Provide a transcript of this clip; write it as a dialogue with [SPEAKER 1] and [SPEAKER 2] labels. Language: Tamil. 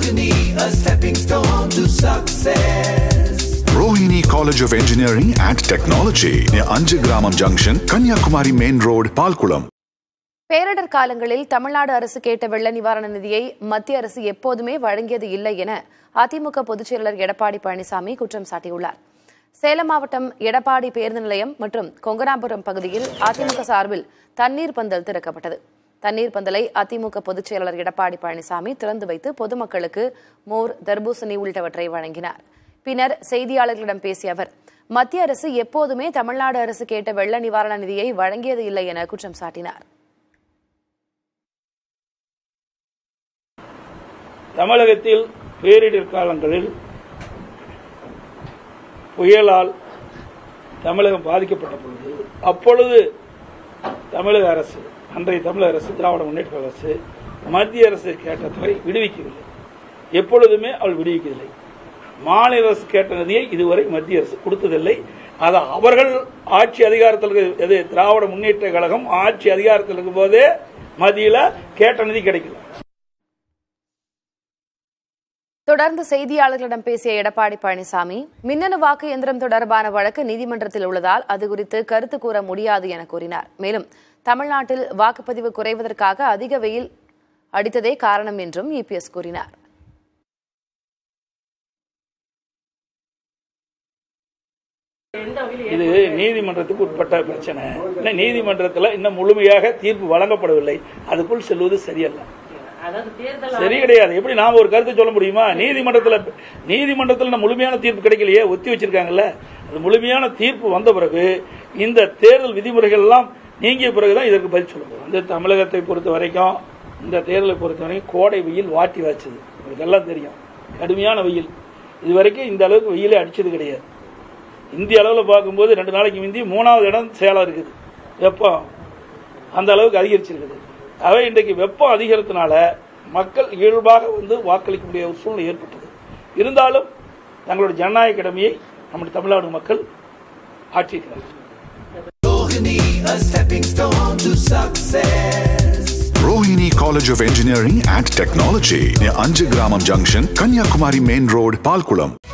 [SPEAKER 1] Rohini, a stepping stone to success.
[SPEAKER 2] Rohini College of Engineering and Technology near Anjagramam Junction, Kanyakumari Main Road, Palkulam.
[SPEAKER 3] பேரிடர் காலங்களில் தமிழ்நாடு அரசு கேட்ட வெள்ள நிவாரண நிதியை மத்திய அரசு எப்போதுமே வழங்கியது இல்லை என அதிமுக பொதுச் செயலாளர் எடப்பாடி பழனிசாமி குற்றம் சாட்டியுள்ளார் சேலம் மாவட்டம் எடப்பாடி பேருந்து நிலையம் மற்றும் கொங்கராபுரம் பகுதியில் அதிமுக சார்பில் தண்ணீர் பந்தல் திறக்கப்பட்டது தண்ணீர் பந்தலை அதிமுக பொதுச் செயலாளர் எடப்பாடி பழனிசாமி திறந்து வைத்து பொதுமக்களுக்கு மோர் தர்பூசணி உள்ளிட்டவற்றை வழங்கினார் பின்னர் செய்தியாளர்களிடம் பேசிய அவர் மத்திய அரசு எப்போதுமே தமிழ்நாடு அரசு கேட்ட வெள்ள நிவாரண நிதியை வழங்கியது இல்லை என குற்றம் சாட்டினார்
[SPEAKER 4] தமிழகத்தில் பேரிடர் காலங்களில் புயலால் தமிழகம் பாதிக்கப்பட்ட பொழுது அப்பொழுது தமிழக அரசு அன்றைய தமிழக அரசு திராவிட முன்னேற்ற அரசு மத்திய அரசு கேட்ட தொகை விடுவிக்கவில்லை எப்பொழுதுமே அவள் விடுவிக்கவில்லை மாநில அரசு கேட்ட நிதியை இதுவரை மத்திய அரசு கொடுத்ததில்லை அது அவர்கள் ஆட்சி அதிகாரத்தில் இருக்க- எது திராவிட முன்னேற்ற கழகம் ஆட்சி அதிகாரத்தில் இருக்கும் போதே மத்தியில கேட்ட நிதி கிடைக்கல
[SPEAKER 3] தொடர்ந்து செய்தியாளர்களிடம் பேசிய எடப்பாடி பழனிசாமி மின்னணு வாக்கு எந்திரம் தொடர்பான வழக்கு நீதிமன்றத்தில் உள்ளதால் அது குறித்து கருத்து கூற முடியாது என கூறினார் மேலும் தமிழ்நாட்டில் வாக்குப்பதிவு குறைவதற்காக அதிக வெயில் அடித்ததே காரணம் என்றும் இபிஎஸ் கூறினார்
[SPEAKER 4] இது நீதிமன்றத்துக்கு உட்பட்ட பிரச்சனை இன்னும் நீதிமன்றத்தில் இன்னும் முழுமையாக தீர்ப்பு வழங்கப்படவில்லை அதுக்குள் செல்வது சரியல்ல சரி கிடையாது எப்படி நாம ஒரு கருத்து சொல்ல முடியுமா நீதிமன்றத்தில் நீதிமன்றத்தில் இன்னும் முழுமையான தீர்ப்பு கிடைக்கலையே ஒத்தி வச்சிருக்காங்கல்ல அது முழுமையான தீர்ப்பு வந்த பிறகு இந்த தேர்தல் விதிமுறைகள் எல்லாம் நீங்கிய பிறகுதான் இதற்கு பதில் சொல்ல முடியும் இந்த தமிழகத்தை பொறுத்த வரைக்கும் இந்த தேர்தலை பொறுத்த வரைக்கும் கோடை வெயில் வாட்டி வச்சது உங்களுக்கு எல்லாம் தெரியும் கடுமையான வெயில் இதுவரைக்கும் இந்த அளவுக்கு வெயிலே அடிச்சது கிடையாது இந்திய அளவில் பார்க்கும்போது ரெண்டு நாளைக்கு முந்தி மூணாவது இடம் சேலம் இருக்குது வெப்பம் அந்த அளவுக்கு அதிகரிச்சிருக்குது அவை இன்றைக்கு வெப்பம் அதிகரித்தனால மக்கள் இயல்பாக வந்து வாக்களிக்க முடியாத ஒரு சூழ்நிலை ஏற்பட்டது இருந்தாலும் தங்களுடைய ஜனநாயக கடமையை நம்முடைய தமிழ்நாடு மக்கள் ஆற்றியிருக்கிறார்கள்
[SPEAKER 1] Rohini, a stepping stone to success.
[SPEAKER 2] Rohini College of Engineering and Technology near Anjagramam Junction, Kanyakumari Main Road, Palkulam.